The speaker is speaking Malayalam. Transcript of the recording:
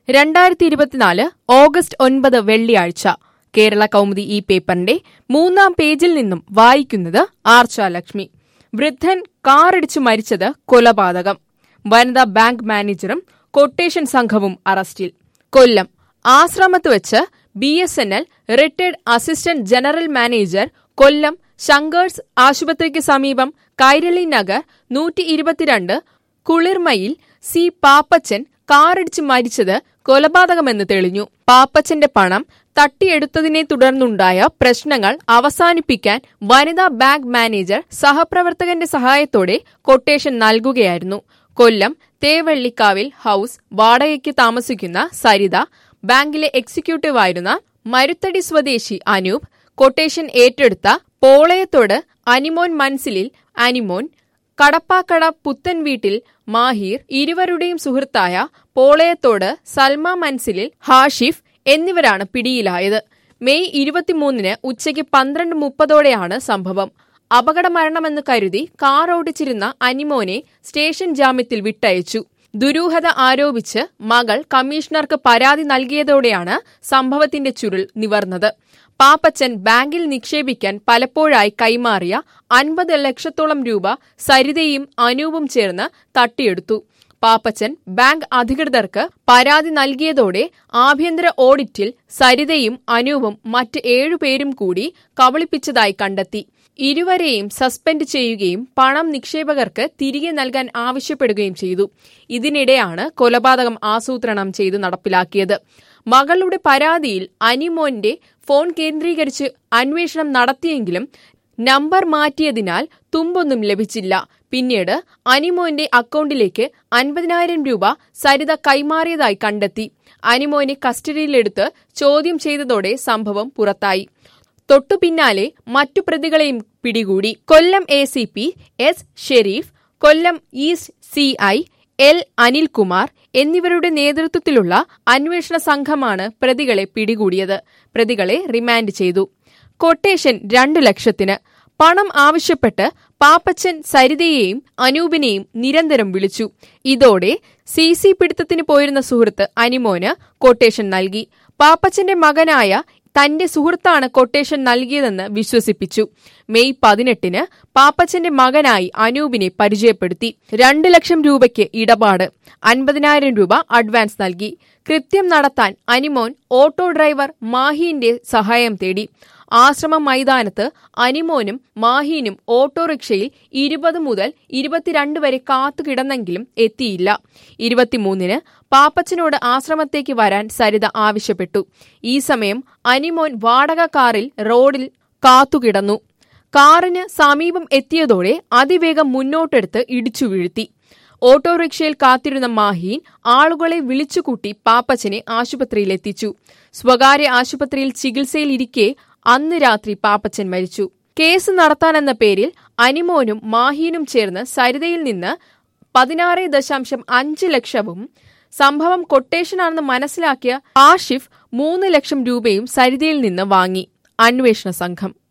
രണ്ടായിരത്തി ഇരുപത്തിനാല് ഓഗസ്റ്റ് ഒൻപത് വെള്ളിയാഴ്ച കേരള കൗമുദി ഈ പേപ്പറിന്റെ മൂന്നാം പേജിൽ നിന്നും വായിക്കുന്നത് ആർച്ച ലക്ഷ്മി വൃദ്ധൻ കാറിടിച്ചു മരിച്ചത് കൊലപാതകം വനിതാ ബാങ്ക് മാനേജറും കൊട്ടേഷൻ സംഘവും അറസ്റ്റിൽ കൊല്ലം ആശ്രമത്ത് വെച്ച് B S N L retired assistant general manager Kollam Sankar's ആശുപത്രിക്ക് സമീപം കൈരളി നഗർ നൂറ്റി ഇരുപത്തിരണ്ട് കുളിർമയിൽ സി പാപ്പച്ചൻ കാറിടിച്ച് മരിച്ചത് കൊലപാതകമെന്ന് തെളിഞ്ഞു പാപ്പച്ചന്റെ പണം തട്ടിയെടുത്തതിനെ തുടർന്നുണ്ടായ പ്രശ്നങ്ങൾ അവസാനിപ്പിക്കാൻ വനിതാ ബാങ്ക് മാനേജർ സഹപ്രവർത്തകന്റെ സഹായത്തോടെ കൊട്ടേഷൻ നൽകുകയായിരുന്നു കൊല്ലം തേവള്ളിക്കാവിൽ ഹൌസ് വാടകയ്ക്ക് താമസിക്കുന്ന സരിത ബാങ്കിലെ എക്സിക്യൂട്ടീവായിരുന്ന മരുത്തടി സ്വദേശി അനൂപ് കൊട്ടേഷൻ ഏറ്റെടുത്ത പോളയത്തോട് അനിമോൻ മൻസിലിൽ അനിമോൻ കടപ്പാക്കട പുത്തൻ വീട്ടിൽ മാഹിർ ഇരുവരുടെയും സുഹൃത്തായ പോളയത്തോട് സൽമ മൻസിലിൽ ഹാഷിഫ് എന്നിവരാണ് പിടിയിലായത് മെയ് ഇരുപത്തിമൂന്നിന് ഉച്ചയ്ക്ക് പന്ത്രണ്ട് മുപ്പതോടെയാണ് സംഭവം അപകടമരണമെന്ന് കരുതി കാർ ഓടിച്ചിരുന്ന അനിമോനെ സ്റ്റേഷൻ ജാമ്യത്തിൽ വിട്ടയച്ചു ദുരൂഹത ആരോപിച്ച് മകൾ കമ്മീഷണർക്ക് പരാതി നൽകിയതോടെയാണ് സംഭവത്തിന്റെ ചുരുൾ നിവർന്നത് പാപ്പച്ചൻ ബാങ്കിൽ നിക്ഷേപിക്കാൻ പലപ്പോഴായി കൈമാറിയ അൻപത് ലക്ഷത്തോളം രൂപ സരിതയും അനൂപും ചേർന്ന് തട്ടിയെടുത്തു പാപ്പച്ചൻ ബാങ്ക് അധികൃതർക്ക് പരാതി നൽകിയതോടെ ആഭ്യന്തര ഓഡിറ്റിൽ സരിതയും അനൂപും മറ്റ് ഏഴുപേരും കൂടി കബളിപ്പിച്ചതായി കണ്ടെത്തി ഇരുവരെയും സസ്പെൻഡ് ചെയ്യുകയും പണം നിക്ഷേപകർക്ക് തിരികെ നൽകാൻ ആവശ്യപ്പെടുകയും ചെയ്തു ഇതിനിടെയാണ് കൊലപാതകം ആസൂത്രണം ചെയ്ത് നടപ്പിലാക്കിയത് മകളുടെ പരാതിയിൽ അനിമോന്റെ ഫോൺ കേന്ദ്രീകരിച്ച് അന്വേഷണം നടത്തിയെങ്കിലും നമ്പർ മാറ്റിയതിനാൽ തുമ്പൊന്നും ലഭിച്ചില്ല പിന്നീട് അനിമോന്റെ അക്കൗണ്ടിലേക്ക് അൻപതിനായിരം രൂപ സരിത കൈമാറിയതായി കണ്ടെത്തി അനിമോനെ കസ്റ്റഡിയിലെടുത്ത് ചോദ്യം ചെയ്തതോടെ സംഭവം പുറത്തായി തൊട്ടു പിന്നാലെ മറ്റു പ്രതികളെയും പിടികൂടി Kollam A C P S Shareef Kollam east C I L Anilkumar എന്നിവരുടെ നേതൃത്വത്തിലുള്ള അന്വേഷണ സംഘമാണ് പ്രതികളെ പിടികൂടിയത് പ്രതികളെ റിമാൻഡ് ചെയ്തു കൊട്ടേഷൻ രണ്ടു ലക്ഷത്തിന് പണം ആവശ്യപ്പെട്ട് പാപ്പച്ചൻ സരിതയെയും അനൂപിനെയും നിരന്തരം വിളിച്ചു ഇതോടെ സി സി പിടുത്തത്തിന് പോയിരുന്ന സുഹൃത്ത് അനിമോന് കൊട്ടേഷൻ നൽകി പാപ്പച്ചന്റെ മകനായ തന്റെ സുഹൃത്താണ് കൊട്ടേഷൻ നൽകിയതെന്ന് വിശ്വസിപ്പിച്ചു മെയ് പതിനെട്ടിന് പാപ്പച്ചന്റെ മകനായി അനൂപിനെ പരിചയപ്പെടുത്തി രണ്ട് ലക്ഷം രൂപയ്ക്ക് ഇടപാട് അൻപതിനായിരം രൂപ അഡ്വാൻസ് നൽകി കൃത്യം നടത്താൻ അനിമോൻ ഓട്ടോ ഡ്രൈവർ മാഹിന്റെ സഹായം തേടി ആശ്രമ മൈതാനത്ത് അനിമോനും മാഹീനും ഓട്ടോറിക്ഷയിൽ ഇരുപത് മുതൽ ഇരുപത്തിരണ്ട് വരെ കാത്തുകിടന്നെങ്കിലും എത്തിയില്ല ഇരുപത്തിമൂന്നിന് പാപ്പച്ചനോട് ആശ്രമത്തേക്ക് വരാൻ സരിത ആവശ്യപ്പെട്ടു ഈ സമയം അനിമോൻ വാടക കാറിൽ റോഡിൽ കാത്തുകിടന്നു കാറിന് സമീപം എത്തിയതോടെ അതിവേഗം മുന്നോട്ടെടുത്ത് ഇടിച്ചു വീഴ്ത്തി ഓട്ടോറിക്ഷയിൽ കാത്തിരുന്ന മാഹീൻ ആളുകളെ വിളിച്ചുകൂട്ടി പാപ്പച്ചനെ ആശുപത്രിയിലെത്തിച്ചു സ്വകാര്യ ആശുപത്രിയിൽ ചികിത്സയിലിരിക്കെ അന്ന് രാത്രി പാപ്പച്ചൻ മരിച്ചു കേസ് നടത്താനെന്ന പേരിൽ അനിമോനും മാഹീനും ചേർന്ന് സരിതയിൽ നിന്ന് പതിനാറ് ദശാംശം അഞ്ച് ലക്ഷവും സംഭവം കൊട്ടേഷനാണെന്ന് മനസ്സിലാക്കിയ ആഷിഫ് മൂന്ന് ലക്ഷം രൂപയും സരിതയിൽ നിന്ന് വാങ്ങി അന്വേഷണ സംഘം